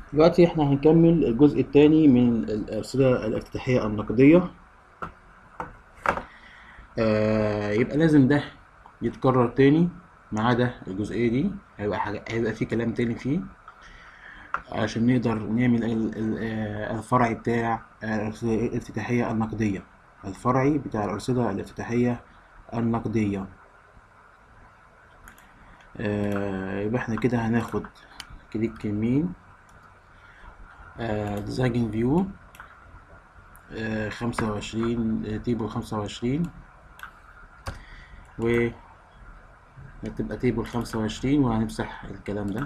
دلوقتي احنا هنكمل الجزء الثاني من الأرصدة الافتتاحية النقدية آه يبقى لازم ده يتكرر تاني ما عدا الجزئية دي هيبقى حاجة هيبقى في كلام تاني فيه عشان نقدر نعمل ال- ال- آه، الفرعي بتاع الأرصدة الافتتاحية النقدية الفرعي بتاع الأرصدة الافتتاحية النقدية آه يبقى احنا كده هناخد كليك يمين ديزاين فيو خمسة وعشرين تيبل خمسة وعشرين و هتبقى تيبل خمسة وعشرين وهنمسح الكلام ده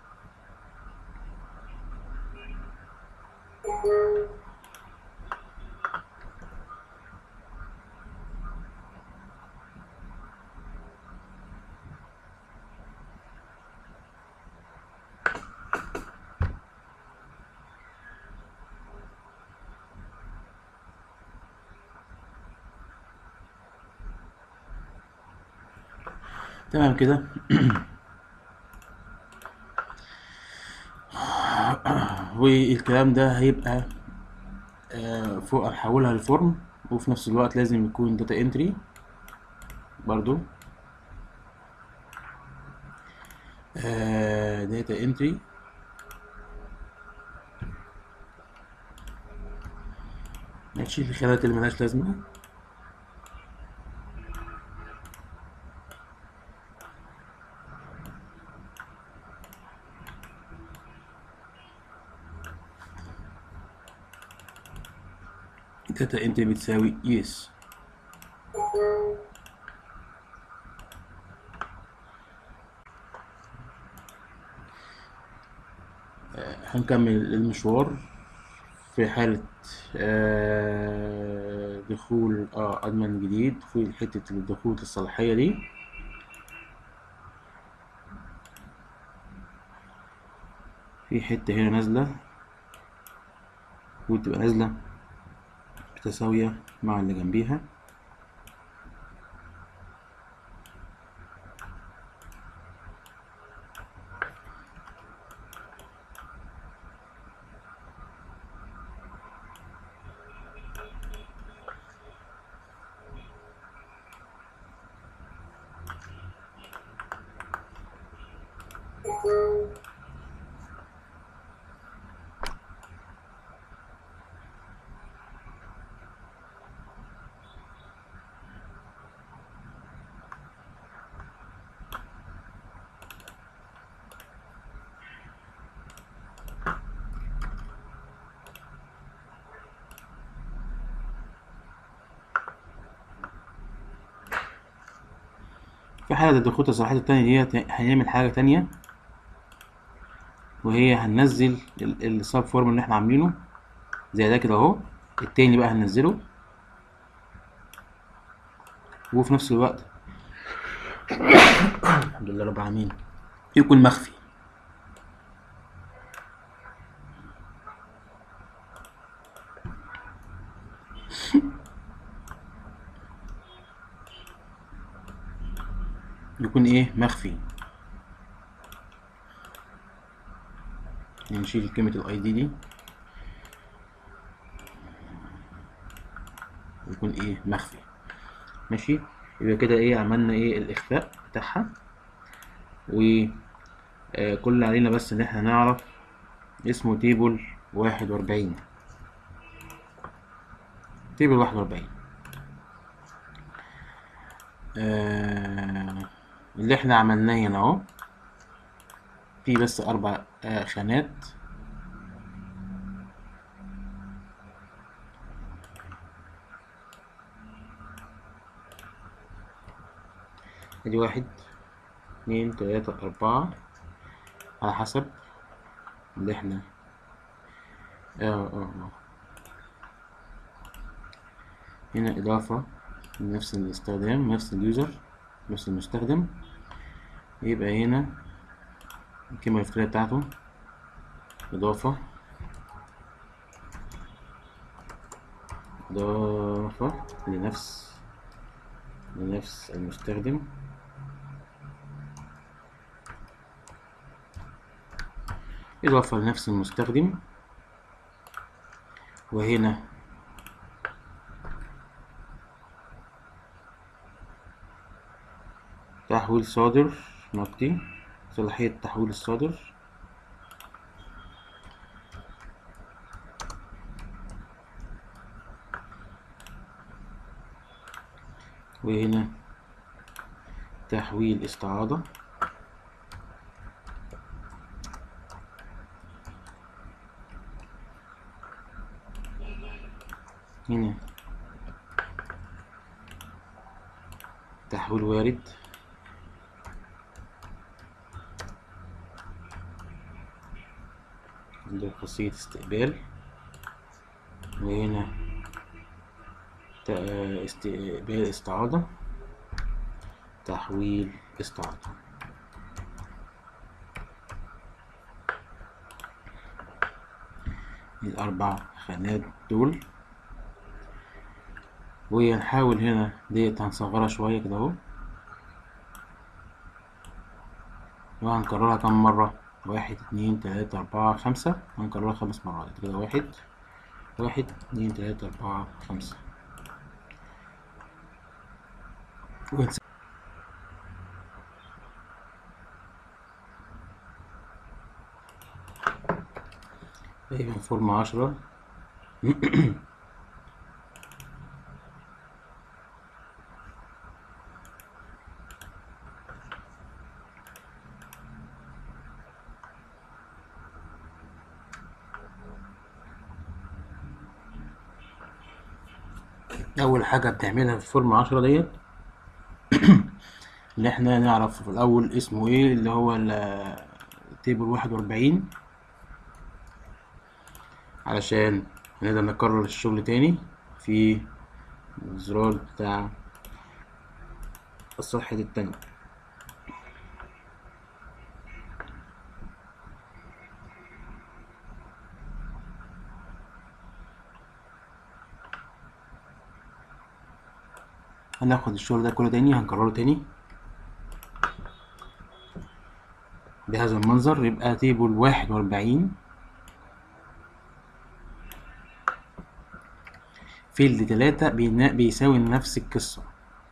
تمام كده والكلام ده هيبقى آه، فوق هنحولها لفورم وفي نفس الوقت لازم يكون داتا انتري برضو داتا انتري نشيل الخانات اللي ملهاش لازمة داتا انتري بتساوي يس هنكمل المشوار في حالة آه، دخول اه أدمن جديد في حتة الدخول الصلاحية دي في حتة هنا نازلة وتبقى نازلة متساوية مع اللي جنبيها في حالة الدخول الصلاحية التانية ديت هنعمل حاجة تانية وهي هننزل السب فورم اللي احنا عاملينه زي ده كده اهو التاني بقى هننزله وفي نفس الوقت الحمد لله رب العالمين يكون مخفي يكون ايه مخفي نشيل كلمة الاي دي دي يكون ايه مخفي ماشي يبقى كده ايه عملنا ايه الاخفاء بتاعها و آه، كل اللي علينا بس ان احنا نعرف اسمه تيبل واحد واربعين تيبل واحد واربعين آه اللي احنا عملناه هنا اهو في بس اربع آه خانات ادي واحد اتنين تلاتة اربعة على حسب اللي احنا اه اه اه هنا اضافة لنفس الاستخدام نفس اليوزر نفس المستخدم يبقى هنا القيمة الافتراضية بتاعته إضافة إضافة لنفس لنفس المستخدم إضافة لنفس المستخدم وهنا تحويل صادر نقدي صلاحية تحويل الصادر وهنا تحويل استعاضة هنا تحويل وارد عندنا خاصية استقبال وهنا تا- استقبال استعاضة تحويل استعاضة الأربع خانات دول وهنحاول هنا ديت هنصغرها شوية كده اهو وهنكررها كم مرة واحد اتنين تلاتة أربعة خمسة هنكررها خمس مرات كده واحد واحد اتنين تلاتة أربعة خمسة ونس- تقريبا فورمة عشرة أول حاجة بتعملها في فورمة عشرة ديت اللي احنا نعرف في الأول اسمه ايه اللي هو التيبل واحد وأربعين علشان نقدر نكرر الشغل تاني في الزرار بتاع الصفحة التانية هناخد الشغل ده كله تاني هنكرره تاني بهذا المنظر يبقى تيبل واحد وأربعين فيلد تلاتة بينا- بيساوي نفس القصة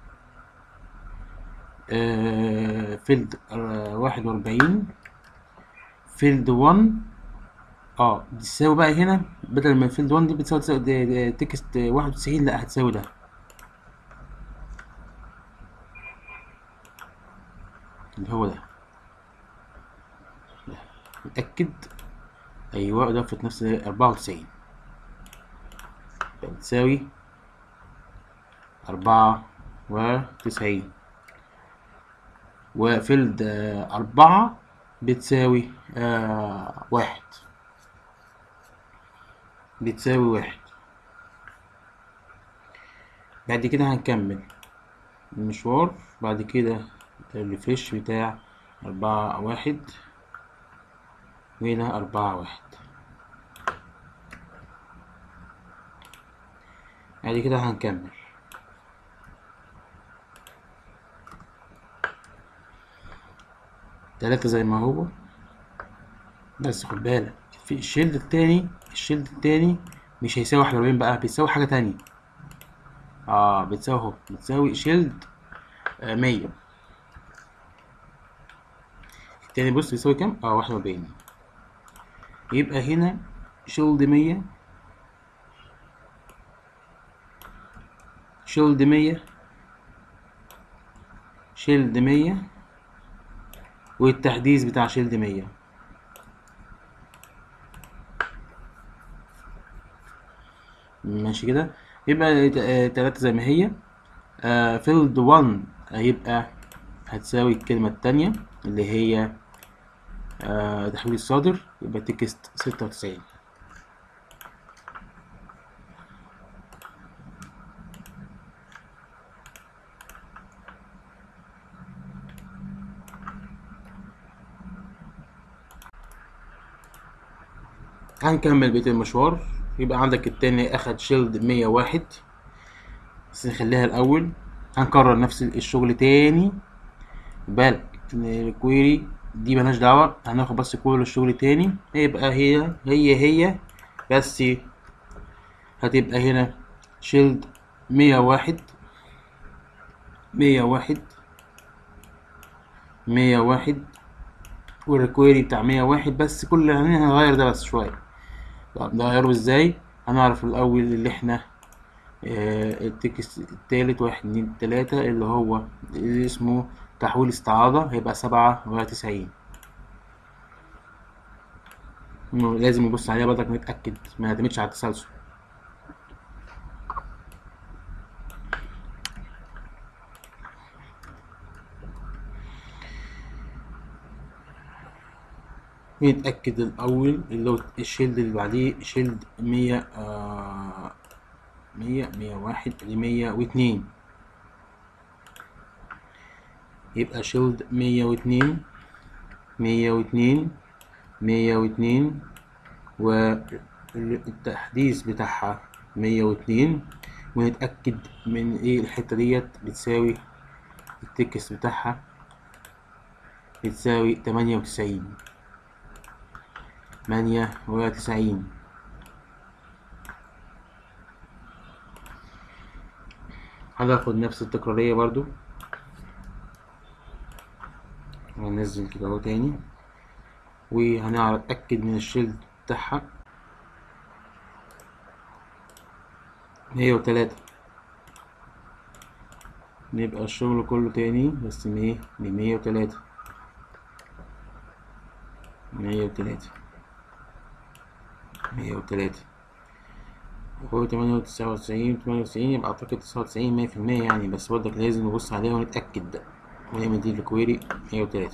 آه، فيلد آه، واحد وأربعين فيلد ون اه بتساوي بقى هنا بدل ما فيلد ون دي بتساوي تساوي دي- دي- تكست واحد وتسعين لأ هتساوي ده اللي هو ده ده متأكد أيوة إضافة نفس أربعة وتسعين بتساوي أربعة وتسعين وفيلد آه، أربعة بتساوي آه واحد بتساوي واحد بعد كده هنكمل المشوار بعد كده الريفريش بتاع أربعة واحد وهنا أربعة واحد بعد كده هنكمل تلاتة زي ما هو بس خد بالك في الشيلد التاني الشيلد التاني مش هيساوي واحد وأربعين بقى بيساوي حاجة تانية اه بتساوي اهو بتساوي شيلد آه مية التاني بص بيساوي كام؟ اه واحد وأربعين يبقى هنا شيلد مية شيلد مية شيلد مية والتحديث بتاع شيلد مية ماشي كده يبقى آه، تلاتة زي ما هي آه فيلد 1 هيبقى هتساوي الكلمة التانية اللي هي آه تحويل الصادر يبقى تكست ستة وتسعين هنكمل بقية المشوار يبقى عندك التاني أخد شيلد مية واحد بس نخليها الأول هنكرر نفس الشغل تاني بالك إن الكويري دي ملهاش دعوة هناخد بس كل الشغل تاني هيبقى هي هي هي بس هتبقى هنا شيلد مية واحد مية واحد مية واحد والريكويري بتاع مية واحد بس كل اللي هنغير ده بس شوية طب نغيره ازاي هنعرف الأول اللي احنا آه التكست التالت واحد اتنين تلاتة اللي هو اللي اسمه تحويل استعاضة هيبقى سبعة وتسعين لازم نبص عليها برضك نتأكد ما نعتمدش على التسلسل نتأكد الأول اللي هو الشيلد اللي بعديه شيلد مية آه مية مية واحد لمية واتنين يبقى شيلد مية واتنين مية واتنين مية واتنين والتحديث بتاعها مية واتنين ونتأكد من ايه الحتة ديت بتساوي التكست بتاعها بتساوي تمانية وتسعين تمانية وتسعين هناخد نفس التكرارية برضو هننزل كده اهو تاني وهنعرف اتأكد من الشيلد بتاعها مية وتلاتة نبقى الشغل كله تاني بس مية بمية وتلاتة مية وتلاتة مية وتلاتة هو تمانية وتسعة وتسعين تمانية وتسعين يبقى أعتقد تسعة وتسعين مية في المية يعني بس برضك لازم نبص عليها ونتأكد ونعمل دي الكويري مية وتلاتة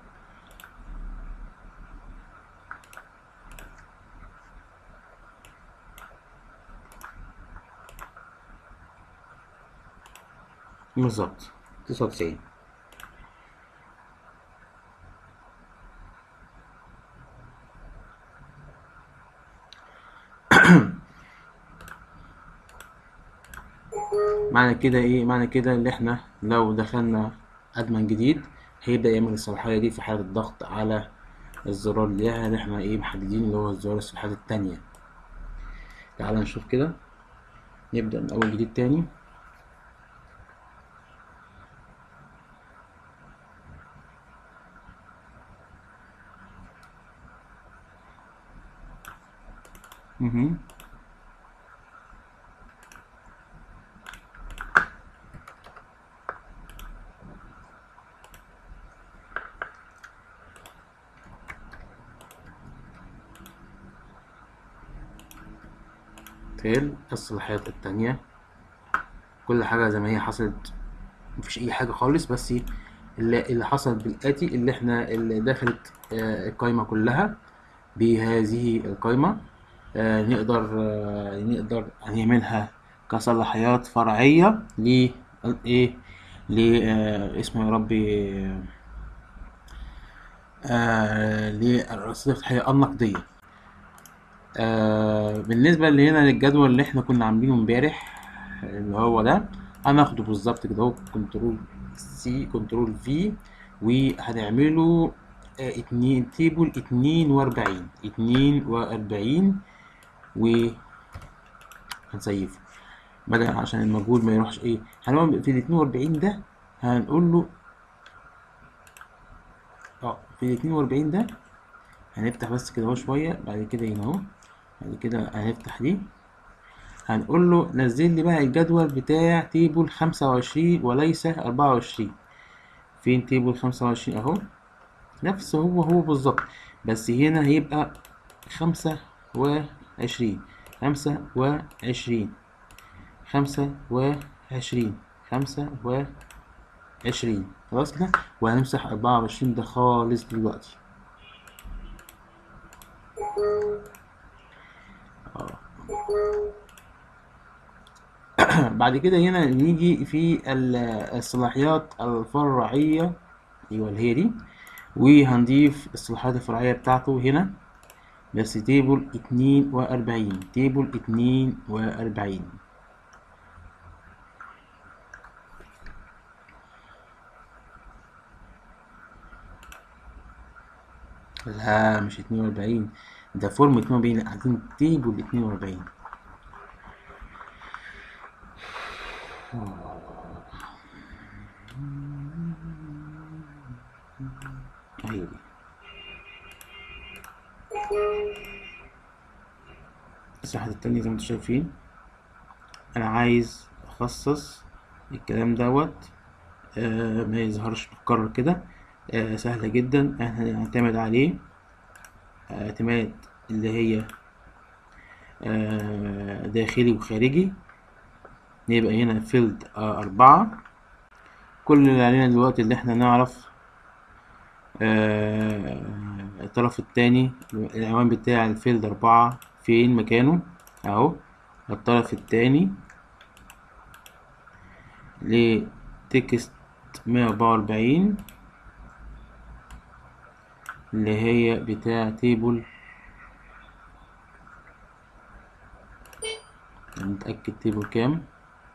بالظبط تسعة وتسعين معنى كده ايه معنى كده اللي احنا لو دخلنا ادمن جديد هيبدأ يعمل الصلاحية دي في حالة الضغط على الزرار اللي اللي احنا ايه محددين اللي هو الزرار الصلاحيات التانية تعال نشوف كده نبدأ من أول جديد تاني مهم. تيل الصلاحيات التانية كل حاجة زي ما هي حصلت مفيش أي حاجة خالص بس اللي, اللي حصل بالآتي اللي احنا اللي دخلت آه، القايمة كلها بهذه القايمة آه، نقدر آه، نقدر نعملها كصلاحيات فرعية ل ايه ل آه، اسمه يا ربي آه للصلاحية النقدية آه بالنسبة اللي هنا للجدول اللي احنا كنا عاملينه امبارح اللي هو ده هناخده بالظبط كده اهو كنترول سي كنترول في وهنعمله آه اتنين تيبل اتنين واربعين اتنين واربعين و هنسيفه بدل عشان المجهود ما يروحش ايه هنعمل في الاتنين واربعين ده هنقول له اه في الاتنين واربعين ده هنفتح بس كده اهو شوية بعد كده هنا اهو بعد كده هنفتح دي هنقول له نزل لي بقى الجدول بتاع تيبل خمسة وعشرين وليس أربعة وعشرين فين تيبل خمسة وعشرين اهو نفس هو هو بالظبط بس هنا هيبقى خمسة وعشرين خمسة وعشرين خمسة وعشرين خمسة وعشرين خلاص كده وهنمسح أربعة وعشرين ده خالص دلوقتي بعد كده هنا نيجي في ال- الصلاحيات الفرعية ايوه اللي هي دي وهنضيف الصلاحيات الفرعية بتاعته هنا بس تيبل اتنين وأربعين تيبل اتنين وأربعين لا مش اتنين وأربعين ده فورم اتنين وأربعين لأ عايزين تيبل اتنين وأربعين أهي دي الصفحة التانية زي ما انتوا شايفين أنا عايز أخصص الكلام دوت آه ما يظهرش متكرر كده آه سهلة جدا احنا هنعتمد عليه اعتماد اللي هي آه داخلي وخارجي يبقى هنا فيلد آه أربعة كل اللي علينا دلوقتي اللي احنا نعرف آه الطرف التاني العنوان بتاع الفيلد أربعة فين مكانه أهو الطرف التاني لتكست مية أربعة وأربعين اللي هي بتاع تيبل نتأكد تيبل كام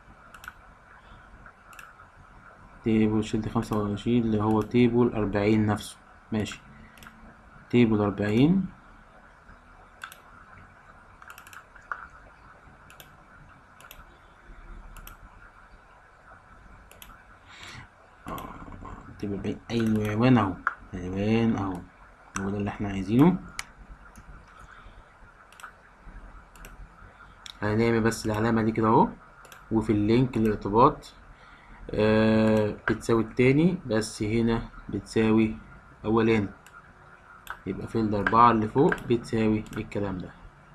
تيبل شد خمسة وعشرين اللي هو تيبل أربعين نفسه ماشي تيبل أربعين تيبل أربعين أي العنوان أهو العنوان أهو هو ده اللي احنا عايزينه هنعمل بس العلامة دي كده اهو وفي اللينك الارتباط آه بتساوي التاني بس هنا بتساوي أولاني يبقى فيلد أربعة اللي فوق بتساوي الكلام ده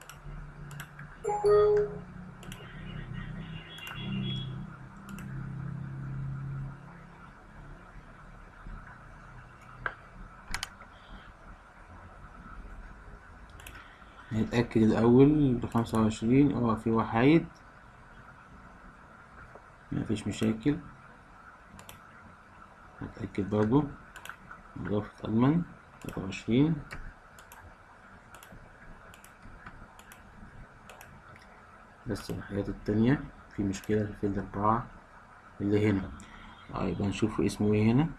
نتأكد الأول بخمسة وعشرين اه في وحايد مفيش مشاكل نتأكد برضو إضافة ألمن تلاتة وعشرين بس الحاجات التانية في مشكلة في الفيلد أربعة اللي هنا اه يبقى نشوف اسمه ايه هنا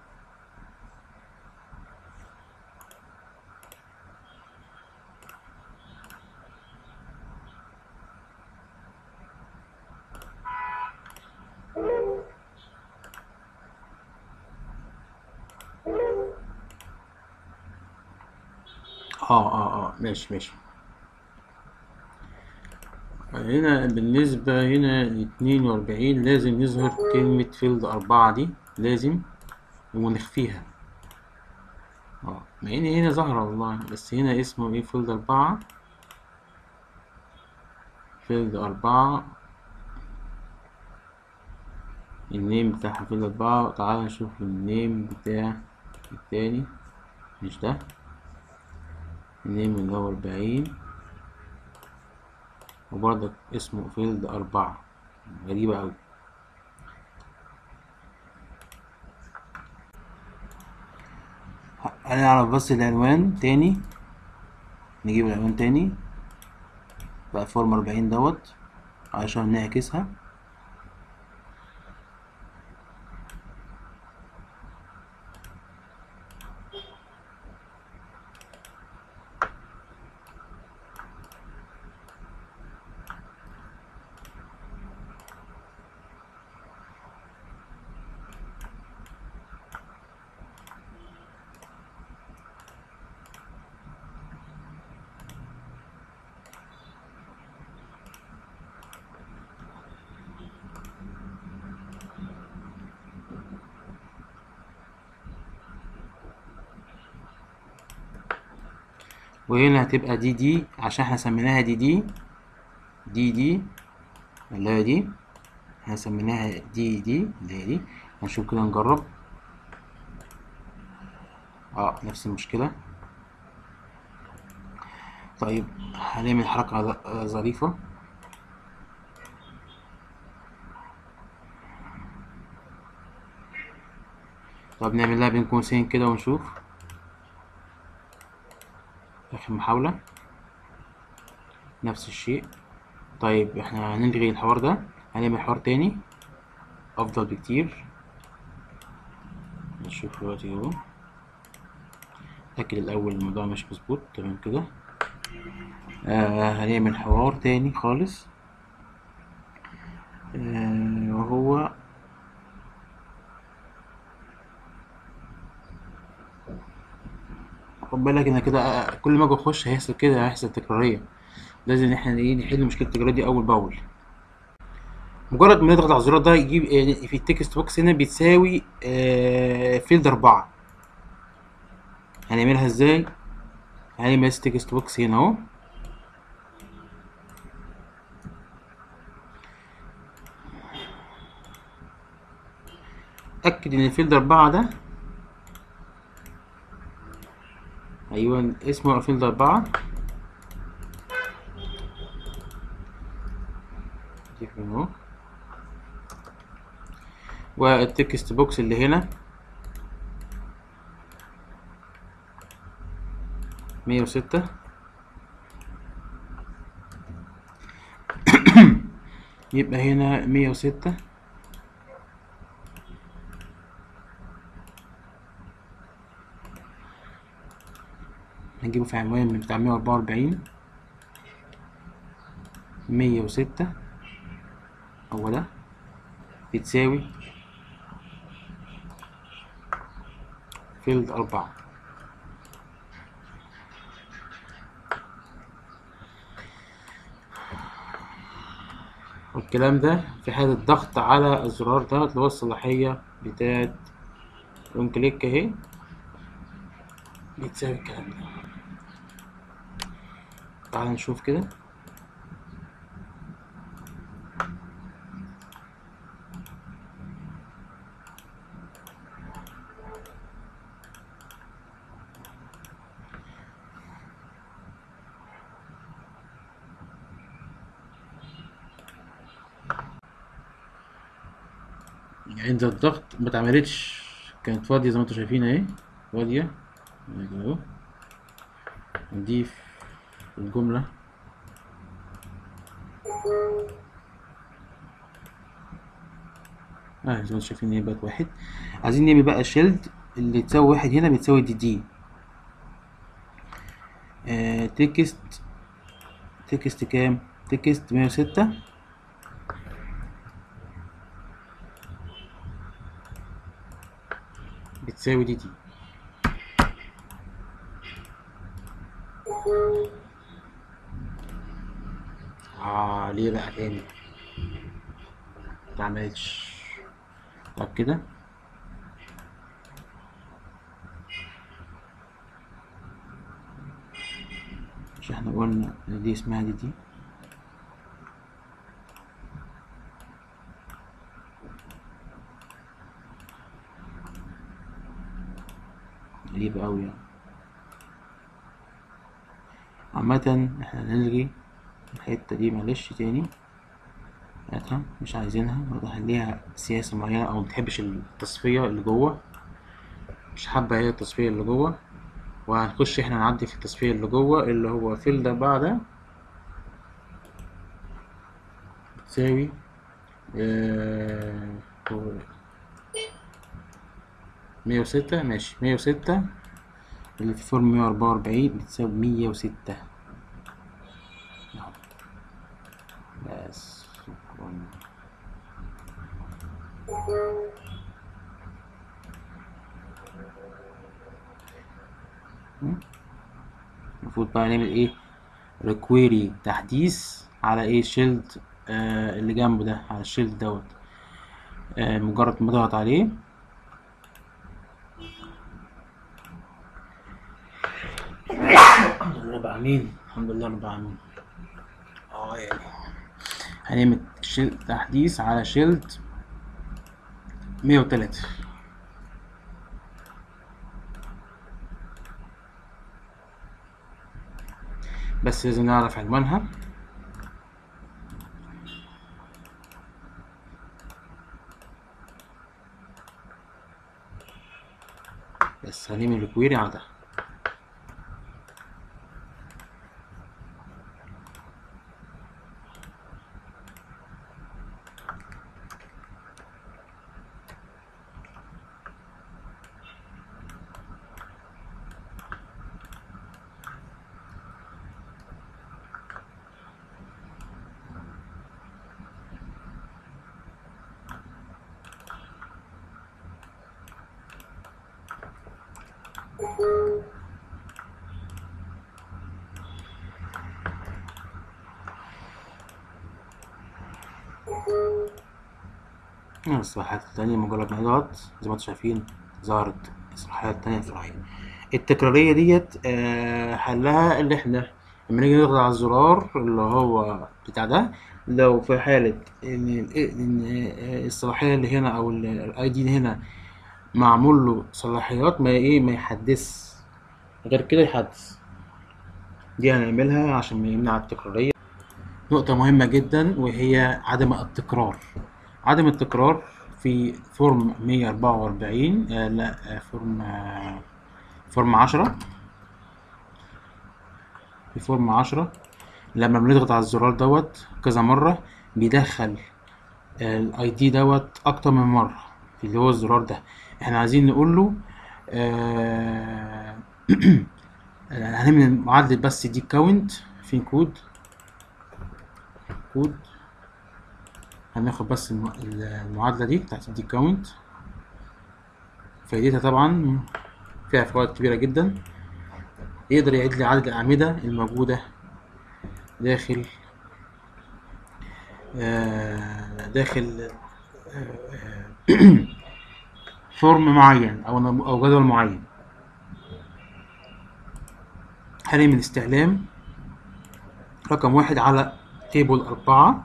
اه اه اه ماشي ماشي هنا بالنسبة هنا لاتنين وأربعين لازم يظهر كلمة فيلد أربعة دي لازم ونخفيها اه مع ان هنا ظاهرة والله بس هنا اسمه ايه فيلد أربعة فيلد أربعة النيم بتاعها فيلد أربعة تعال نشوف النيم بتاع التاني مش ده النيم اللي هو أربعين وبرضك اسمه فيلد أربعة غريبة أوي هنعرف بس العنوان تاني نجيب العنوان تاني بقى فورم أربعين دوت عشان نعكسها وهنا هتبقى دي دي عشان احنا سميناها دي دي دي دي اللي هي دي احنا سميناها دي دي اللي هي دي هنشوف كده نجرب اه نفس المشكلة طيب هنعمل حركة ظ- ظريفة طب نعمل لها بين قوسين كده ونشوف آخر محاولة نفس الشيء طيب احنا هنلغي الحوار ده هنعمل حوار تاني أفضل بكتير نشوف دلوقتي اهو اتأكد الأول الموضوع مش مظبوط تمام كده آه هنعمل حوار تاني خالص آه وهو خد بالك ان كده آه، كل ما اجي اخش هيحصل كده هيحصل تكرارية لازم احنا ايه نحل مشكلة التكرار دي اول باول مجرد ما نضغط على الزرار ده يجيب يعني في التكست بوكس هنا بتساوي آه فيلد أربعة هنعملها ازاي هنعمل تكست بوكس هنا اهو اتأكد ان الفيلد أربعة ده ايوه اسمه فيلد أربعة ضيف من اهو والتكست بوكس اللي هنا مية وستة يبقى هنا مية وستة هنجيبه في عنوان من بتاع مية وأربعة وأربعين مية وستة هو ده بتساوي فيلد أربعة والكلام ده في حالة ضغط على الزرار ده اللي هو الصلاحية بتاعت يوم كليك اهي بتساوي الكلام ده تعال نشوف كده عند الضغط ما اتعملتش كانت فاضية زي ما انتوا شايفين اهي فاضية اهي كده اهو نضيف الجملة اه زي ما انتوا شايفين هي بقت واحد عايزين نعمل بقى شيلد اللي تساوي واحد هنا بتساوي دي دي آه تكست تكست كام تكست مية وستة بتساوي دي دي اه ليه بقى تاني متعملتش طب كده مش احنا قلنا ان دي اسمها دي دي غريبة أوي يعني عامة احنا هنلغي الحتة دي معلش تاني هاتها مش عايزينها برضه هنليها سياسة معينة أو متحبش التصفية اللي جوه مش حابة هي التصفية اللي جوه وهنخش احنا نعدي في التصفية اللي جوه اللي هو فيلد أربعة ده بتساوي آه، مية وستة ماشي مية وستة اللي في فورم مية وأربعة وأربعين بتساوي مية وستة أهو. بس شكرا م? المفروض بقى نعمل ايه ريكويري تحديث على ايه شيلد آه اللي جنبه ده على الشيلد دوت آه مجرد ما اضغط عليه الحمد لله رب العالمين الحمد لله رب العالمين اه يعني هنعمل شيلد تحديث على شيلد مية وتلاتة بس لازم نعرف عنوانها بس هنعمل ريكويري على ده الصلاحيات التانية مجرد ما نضغط زي ما انتم شايفين ظهرت الصلاحيات التانية الفرعية التكرارية ديت آه، حلها اللي احنا لما نيجي نضغط على الزرار اللي هو بتاع ده لو في حالة ان ال- ان آه، الصلاحية اللي هنا او الاي دي هنا معمول له صلاحيات ما ايه ما يحدث غير كده يحدث دي هنعملها عشان يمنع التكرارية نقطة مهمة جدا وهي عدم التكرار عدم التكرار في فورم 144 آه لا آه فورم آه فورم 10 في فورم 10 لما بنضغط على الزرار دوت كذا مرة بيدخل الاي دي دوت اكتر من مرة في اللي هو الزرار ده احنا عايزين نقول له آه هنعمل معادلة بس دي كاونت في كود كود هناخد بس الم- المعادلة دي بتاعت الدي كاونت فايدتها طبعا فيها فوائد كبيرة جدا يقدر يعد لي عدد الأعمدة الموجودة داخل آه، داخل آه، آه، فورم معين أو نم- أو جدول معين هنعمل استعلام رقم واحد على تيبل أربعة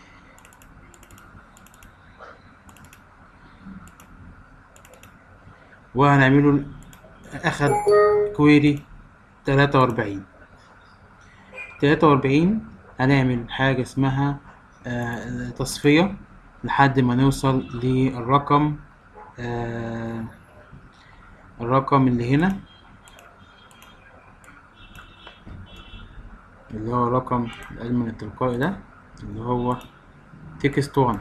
وهنعمله أخد كويري تلاتة وأربعين تلاتة وأربعين هنعمل حاجة اسمها آه، تصفية لحد ما نوصل للرقم آه، الرقم اللي هنا اللي هو الرقم العلم التلقائي ده اللي هو تكست 1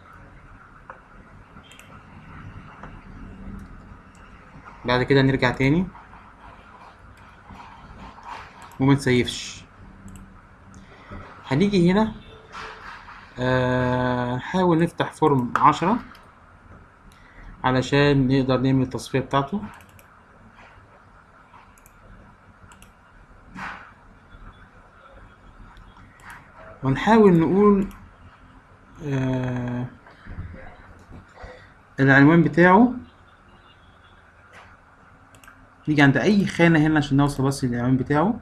بعد كده نرجع تاني ومنسيفش هنيجي هنا آه، نحاول نفتح فورم عشرة علشان نقدر نعمل التصفية بتاعته ونحاول نقول آه العنوان بتاعه نيجي عند أي خانة هنا عشان نوصل بس للعنوان بتاعه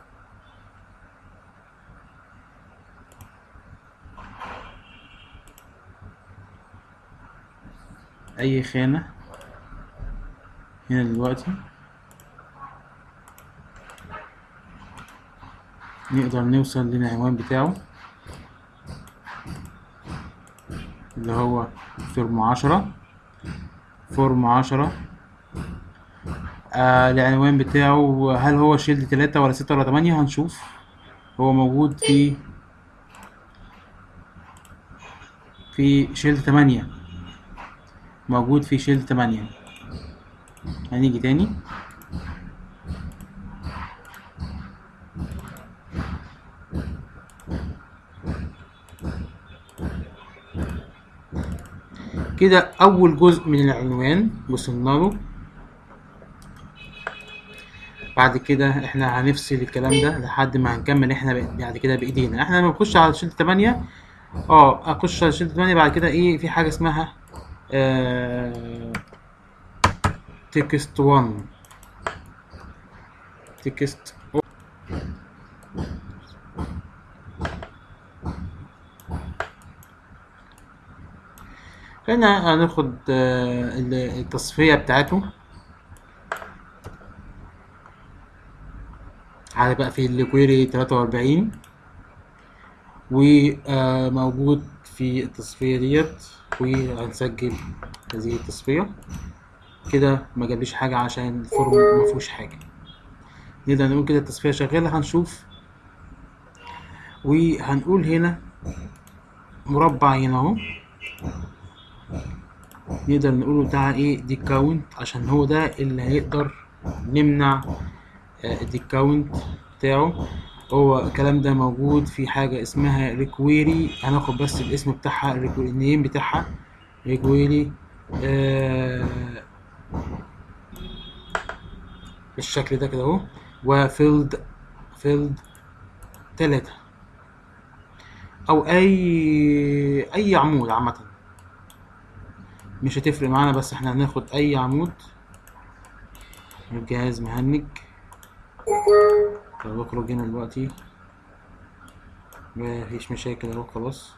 أي خانة هنا دلوقتي نقدر نوصل للعنوان بتاعه اللي هو فورم عشرة فورم عشرة آه العنوان بتاعه هل هو شيلد تلاتة ولا ستة ولا تمانية هنشوف هو موجود في في شيلد تمانية موجود في شيلد تمانية هنيجي تاني كده أول جزء من العنوان وصلنا له بعد كده احنا هنفصل الكلام ده لحد ما هنكمل احنا ب- بعد كده بايدينا احنا لما نخش على شيلد 8 اه اخش على شيلد 8 بعد كده ايه في حاجه اسمها آه تكست 1 تكست هنا هناخد آه، ال- التصفية بتاعته على بقى في الكويري 43 وموجود في التصفية ديت وهنسجل هذه التصفية كده ما جابليش حاجة عشان الفورم ما فيهوش حاجة نقدر نقول كده التصفية شغالة هنشوف وهنقول هنا مربع هنا اهو نقدر نقوله بتاع ايه دي كاونت عشان هو ده اللي هيقدر نمنع الدي كاونت بتاعه هو الكلام ده موجود في حاجة اسمها ريكويري هناخد بس الاسم بتاعها الريكويري النيم بتاعها ريكويري آه بالشكل ده كده اهو وفيلد فيلد تلاتة او اي اي عمود عامة مش هتفرق معانا بس احنا هناخد اي عمود الجهاز مهنج طب اخرج هنا دلوقتي مفيش مشاكل اهو خلاص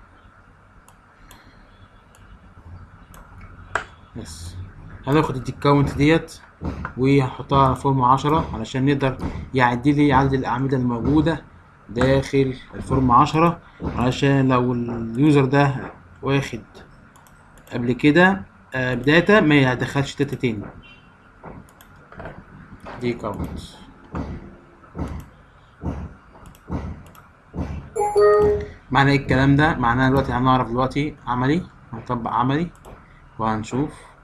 بس هناخد الديكاونت ديت وهحطها على فورم عشرة علشان نقدر يعدي لي عدد الأعمدة الموجودة داخل الفورم عشرة علشان لو اليوزر ده واخد قبل كده آه، داتا ما يدخلش داتا تاني دي كاونت معنى ايه الكلام ده معناه دلوقتي هنعرف دلوقتي عملي هنطبق عملي وهنشوف